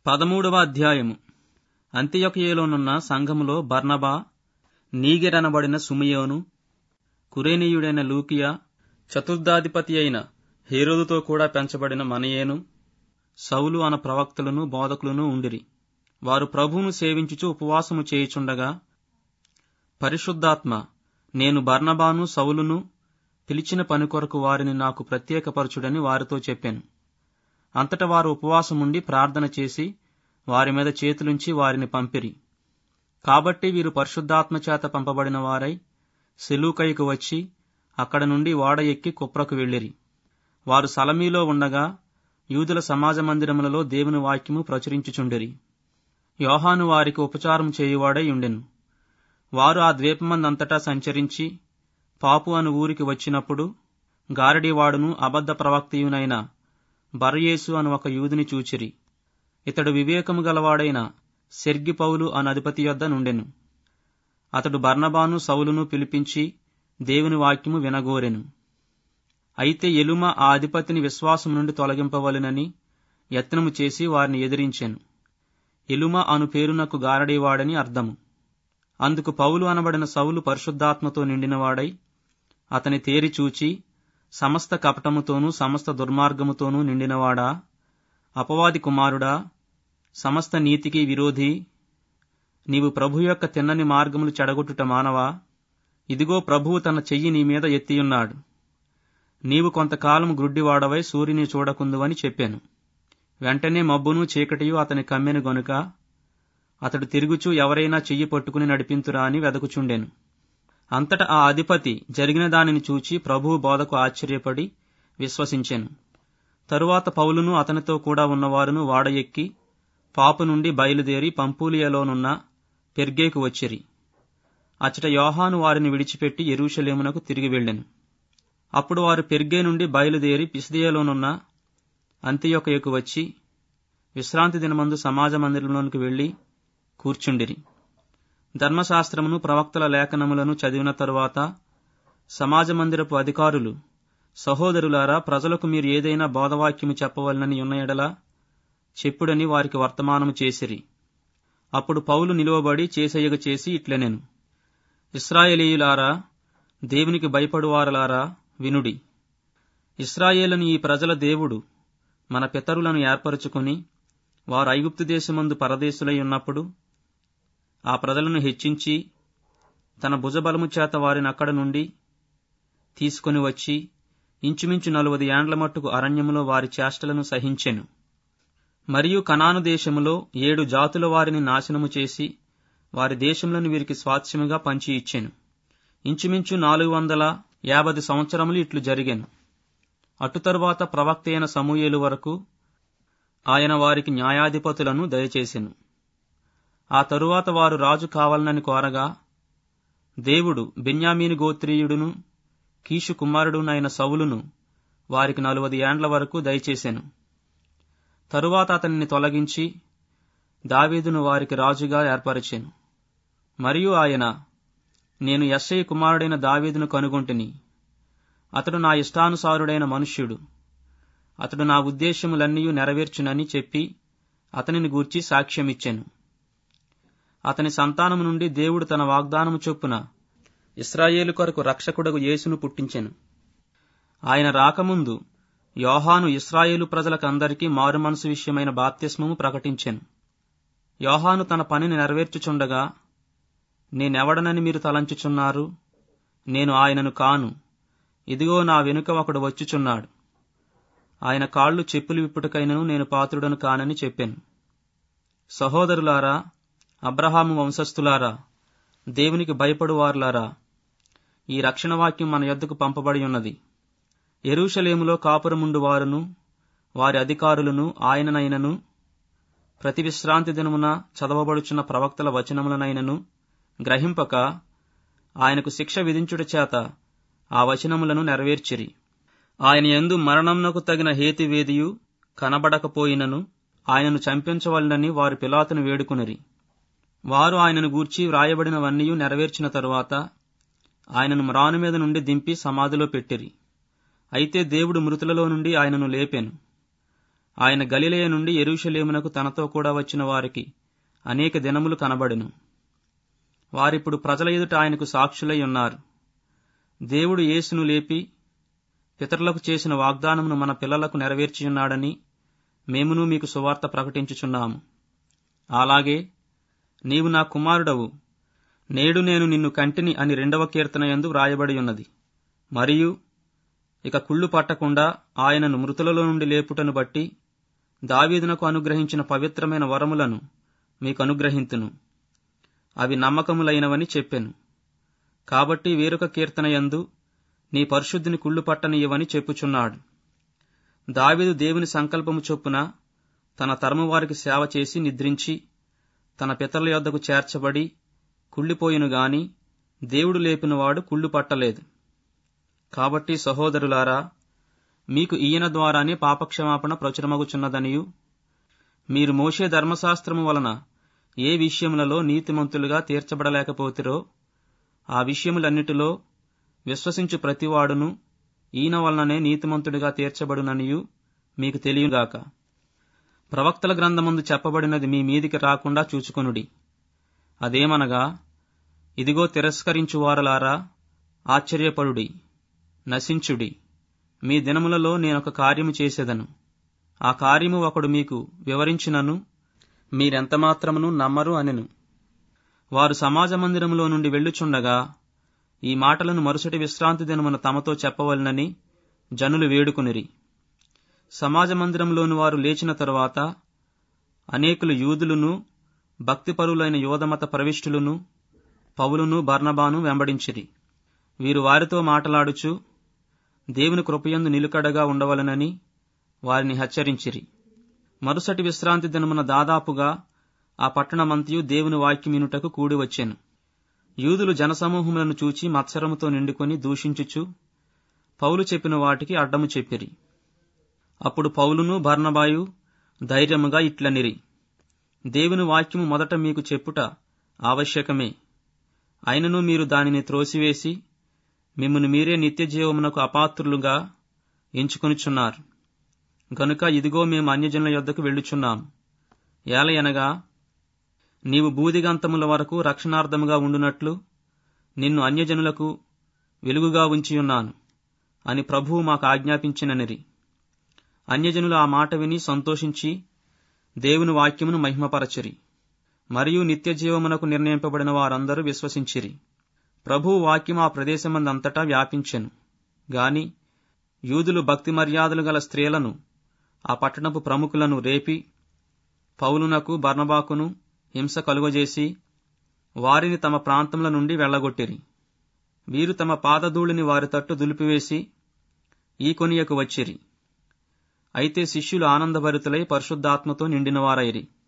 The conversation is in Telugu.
పదమూడవ అధ్యాయము అంత్యొకయలోనున్న సంఘములో బర్నబా నీగెరనబడిన సుమియోను కురేనీయుడైన లూకియా చతుర్థాధిపతి అయిన హేరోదుతో కూడా పెంచబడిన మనయేను సౌలు అన ప్రవక్తలను బోధకులను ఉండిరి వారు ప్రభువును సేవించుచు ఉపవాసము చేయుచుండగా పరిశుద్ధాత్మ నేను బర్నబాను సౌలును పిలిచిన పని కొరకు వారిని నాకు ప్రత్యేకపరచుడని వారితో చెప్పాను అంతట వారు ఉపవాసముండి ప్రార్థన చేసి వారి మీద చేతులుంచి వారిని పంపిరి కాబట్టి వీరు పరిశుద్ధాత్మ చేత పంపబడిన వారై సెలూకైకు వచ్చి అక్కడ నుండి ఓడ ఎక్కి కుప్రకు వెళ్ళిరి వారు సలమీలో ఉండగా యూదుల సమాజ మందిరములలో దేవుని వాక్యము ప్రచురించుచుండిరి యోహాను వారికి ఉపచారం చేయువాడై ఉండెను వారు ఆ ద్వీపమందంతటా సంచరించి పాపు అను ఊరికి వచ్చినప్పుడు గారడీవాడును అబద్ధ ప్రవక్తయునైన బరయేసు అను ఒక యూదుని చూచిరి ఇతడు వివేకము గలవాడైన సెర్గి పౌలు అను అధిపతి యొద్ద నుండెను అతడు బర్నబాను సౌలును పిలిపించి దేవుని వాక్యము వినగోరెను అయితే ఎలుమ ఆ అధిపతిని విశ్వాసం నుండి తొలగింపవలెనని యత్నము చేసి వారిని ఎదిరించెను ఎలుమ అను పేరునకు గారడీవాడని అర్థము అందుకు పౌలు అనబడిన సౌలు పరిశుద్ధాత్మతో నిండినవాడై అతని తేరి చూచి సమస్త కపటముతోనూ సమస్త దుర్మార్గముతోనూ నిండినవాడా అపవాది కుమారుడా సమస్త నీతికి విరోధి నీవు ప్రభు యొక్క తిన్నని మార్గములు చెడగొట్టుట మానవా ఇదిగో ప్రభువు తన చెయ్యి నీ మీద ఎత్తియున్నాడు నీవు కొంతకాలం గ్రుడ్డివాడవై సూర్యుని చూడకుందువని చెప్పాను వెంటనే మబ్బును చీకటియు అతని కమ్మెను గనుక అతడు తిరుగుచూ ఎవరైనా చెయ్యి పట్టుకుని నడిపింతురా అని వెదకుచుండెను అంతట ఆ అధిపతి జరిగిన దానిని చూచి ప్రభువు బోధకు ఆశ్చర్యపడి విశ్వసించెను తరువాత పౌలును అతనితో కూడా ఉన్నవారును వాడ ఎక్కి పాపు నుండి బయలుదేరి పంపూలియలోనున్న పెర్గేకు వచ్చిరి అచ్చట యోహాను వారిని విడిచిపెట్టి ఎరూషలేమునకు తిరిగి వెళ్ళెను అప్పుడు వారు పెర్గే నుండి బయలుదేరి పిసిదియలోనున్న అంత్యొకయకు వచ్చి విశ్రాంతి దినమందు సమాజ మందిరంలోనికి వెళ్లి కూర్చుండిరి ధర్మశాస్త్రమును ప్రవక్తల లేఖనములను చదివిన తరువాత సమాజ మందిరపు అధికారులు సహోదరులారా ప్రజలకు మీరు ఏదైనా బోధవాక్యము చెప్పవలనని ఉన్న ఎడలా చెప్పుడని వారికి వర్తమానము చేసిరి అప్పుడు పౌలు నిలువబడి చేసయ్యగ చేసి ఇట్లనెను ఇస్రాయేలీయులారా దేవునికి భయపడువారలారా వినుడి ఇస్రాయేలుని ఈ ప్రజల దేవుడు మన పితరులను ఏర్పరచుకుని వారు ఐగుప్తు దేశమందు పరదేశులై ఉన్నప్పుడు ఆ ప్రజలను హెచ్చించి తన భుజబలము చేత వారిని అక్కడ నుండి తీసుకొని వచ్చి ఇంచుమించు నలువది ఏండ్ల మట్టుకు అరణ్యములో వారి చేష్టలను సహించెను మరియు కనాను దేశములో ఏడు జాతుల వారిని నాశనము చేసి వారి దేశములను వీరికి స్వాస్థ్యముగా పంచి ఇచ్చెను ఇంచుమించు నాలుగు వందల యాభై సంవత్సరములు ఇట్లు జరిగాను అటు తరువాత ప్రవక్త అయిన సమూయేలు వరకు ఆయన వారికి న్యాయాధిపతులను దయచేసెను ఆ తరువాత వారు రాజు కావాలనని కోరగా దేవుడు బెన్యామీని గోత్రీయుడును కీషు కుమారుడునైన సౌలును వారికి నలువది ఏండ్ల వరకు దయచేసెను తరువాత అతనిని తొలగించి దావీదును వారికి రాజుగా ఏర్పరిచెను మరియు ఆయన నేను యశ్ఐ కుమారుడైన దావీదును కనుగొంటిని అతడు నా ఇష్టానుసారుడైన మనుష్యుడు అతడు నా ఉద్దేశములన్నీ నెరవేర్చునని చెప్పి అతనిని గూర్చి సాక్ష్యమిచ్చెను అతని సంతానము నుండి దేవుడు తన వాగ్దానము చొప్పున ఇస్రాయేలు కొరకు రక్షకుడగు యేసును పుట్టించెను ఆయన రాకముందు యోహాను ఇస్రాయేలు ప్రజలకందరికీ మారుమనసు విషయమైన బాప్తిస్మము ప్రకటించెను యోహాను తన పనిని నెరవేర్చుచుండగా నేనెవడనని మీరు తలంచుచున్నారు నేను ఆయనను కాను ఇదిగో నా వెనుక ఒకడు వచ్చుచున్నాడు ఆయన కాళ్ళు చెప్పులు విప్పుటకైనను నేను పాత్రుడను కానని చెప్పాను సహోదరులారా అబ్రహాము వంశస్థులారా దేవునికి భయపడువారులారా ఈ రక్షణ వాక్యం మన యొద్దకు పంపబడి ఉన్నది ఎరూషలేములో కాపురముండు వారును వారి అధికారులను ఆయననైనను ప్రతి విశ్రాంతి దినమున చదవబడుచున్న ప్రవక్తల వచనములనైనను గ్రహింపక ఆయనకు శిక్ష విధించుట చేత ఆ వచనములను నెరవేర్చిరి ఆయన ఎందు మరణంనకు తగిన హేతివేదియు కనబడకపోయినను ఆయనను చంపించవలనని వారు పిలాతును వేడుకునిరి వారు ఆయనను గూర్చి వ్రాయబడినవన్నీ నెరవేర్చిన తరువాత ఆయనను మ్రాను మీద నుండి దింపి సమాధిలో పెట్టిరి అయితే దేవుడు మృతులలో నుండి ఆయనను లేపాను ఆయన గలిలయ నుండి ఎరుషలేమునకు తనతో కూడా వచ్చిన వారికి అనేక దినములు కనబడెను వారిప్పుడు ప్రజల ఎదుట ఆయనకు సాక్షులై ఉన్నారు దేవుడు యేసును లేపి పితరులకు చేసిన వాగ్దానమును మన పిల్లలకు నెరవేర్చియున్నాడని మేమును మీకు సువార్త ప్రకటించుచున్నాము అలాగే నీవు నా కుమారుడవు నేడు నేను నిన్ను కంటిని అని రెండవ కీర్తన యందు వ్రాయబడి ఉన్నది మరియు ఇక కుళ్ళు పట్టకుండా ఆయనను మృతులలో నుండి లేపుటను బట్టి దావీదునకు అనుగ్రహించిన పవిత్రమైన వరములను మీకు అనుగ్రహింతును అవి నమ్మకములైనవని చెప్పెను కాబట్టి వేరొక కీర్తన యందు నీ పరిశుద్ధిని కుళ్ళు పట్టనీయవని చెప్పుచున్నాడు దావీదు దేవుని సంకల్పము చొప్పున తన తరము వారికి సేవ చేసి నిద్రించి తన పితరుల యొద్దకు చేర్చబడి కుళ్ళిపోయిను గాని దేవుడు లేపినవాడు కుళ్ళు పట్టలేదు కాబట్టి సహోదరులారా మీకు ఈయన ద్వారానే పాపక్షమాపణ ప్రచురమగుచున్నదనియు మీరు మోషే ధర్మశాస్త్రము వలన ఏ విషయములలో నీతిమంతులుగా తీర్చబడలేకపోతిరో ఆ విషయములన్నిటిలో విశ్వసించు ప్రతివాడును ఈయన వలననే నీతిమంతుడిగా తీర్చబడుననియు మీకు తెలియగాక ప్రవక్తల గ్రంథమందు చెప్పబడినది మీ మీదికి రాకుండా చూచుకొనుడి అదేమనగా ఇదిగో తిరస్కరించువారలారా ఆశ్చర్యపడుడి నశించుడి మీ దినములలో నేనొక కార్యము చేసేదను ఆ కార్యము ఒకడు మీకు వివరించినను మీరెంతమాత్రమును నమ్మరు అనెను వారు సమాజ మందిరములో నుండి వెళ్ళుచుండగా ఈ మాటలను మరుసటి విశ్రాంతి దినమున తమతో చెప్పవలనని జనులు వేడుకునిరి సమాజ మందిరంలోని వారు లేచిన తరువాత అనేకులు యూదులను భక్తిపరులైన యోధమత ప్రవిష్టులను పౌలును బర్నబాను వెంబడించిరి వీరు వారితో మాటలాడుచు దేవుని కృపయందు నిలుకడగా ఉండవలనని వారిని హెచ్చరించిరి మరుసటి విశ్రాంతి దినమున దాదాపుగా ఆ పట్టణమంతయు దేవుని వాక్యమినుటకు కూడి వచ్చెను యూదులు జనసమూహములను చూచి మత్సరముతో నిండుకొని దూషించుచు పౌలు చెప్పిన వాటికి అడ్డము చెప్పిరి అప్పుడు పౌలును బర్నబాయు ధైర్యముగా ఇట్లనిరి దేవుని వాక్యము మొదట మీకు చెప్పుట ఆవశ్యకమే అయినను మీరు దానిని త్రోసివేసి మిమ్మల్ని మీరే నిత్య జీవమునకు అపాత్రులుగా ఎంచుకొనిచున్నారు గనుక ఇదిగో మేము అన్యజనుల యొద్దకు వెళ్ళుచున్నాము ఏలయనగా నీవు బూదిగంతముల వరకు రక్షణార్థముగా ఉండునట్లు నిన్ను అన్యజనులకు వెలుగుగా ఉంచియున్నాను అని ప్రభువు మాకు ఆజ్ఞాపించిననిరి అన్యజనులు ఆ మాట విని సంతోషించి దేవుని వాక్యమును మహిమపరచిరి మరియు నిత్య జీవమునకు నిర్ణయింపబడిన వారందరూ విశ్వసించిరి ప్రభువు వాక్యం ఆ ప్రదేశమందంతటా వ్యాపించెను గాని యూదులు భక్తి మర్యాదలు గల స్త్రీలను ఆ పట్టణపు ప్రముఖులను రేపి పౌలునకు బర్నబాకును హింస కలుగజేసి వారిని తమ ప్రాంతముల నుండి వెళ్లగొట్టిరి వీరు తమ పాదధూళిని వారి తట్టు దులిపివేసి ఈ కొనియకు వచ్చిరి అయితే శిష్యులు ఆనందభరితులై పరిశుద్ధాత్మతో నిండినవారైరి